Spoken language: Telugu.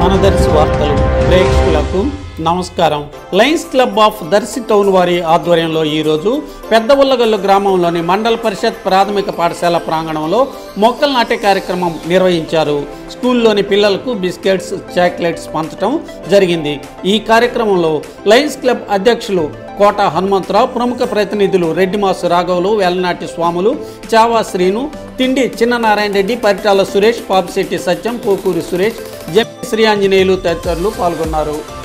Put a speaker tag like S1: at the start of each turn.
S1: మనదర్శి వార్తలు ప్రేక్షకులకు నమస్కారం Lions club of Darsi town వారి ఆధ్వర్యంలో ఈరోజు పెద్ద ఉల్లగల్లు గ్రామంలోని మండల పరిషత్ ప్రాథమిక పాఠశాల ప్రాంగణంలో మొక్కలు నాటే కార్యక్రమం నిర్వహించారు స్కూల్లోని పిల్లలకు బిస్కెట్స్ చాక్లెట్స్ పంచడం జరిగింది ఈ కార్యక్రమంలో లయన్స్ క్లబ్ అధ్యక్షులు కోట హనుమంతరావు ప్రముఖ ప్రతినిధులు రెడ్డిమాసు రాఘవులు వెల్లనాటి స్వాములు చావా శ్రీను తిండి చిన్ననారాయణ రెడ్డి పరిటాల సురేష్ పాపిశెట్టి సత్యం పోకూరి సురేష్ జె శ్రీ ఆంజనేయులు తదితరులు పాల్గొన్నారు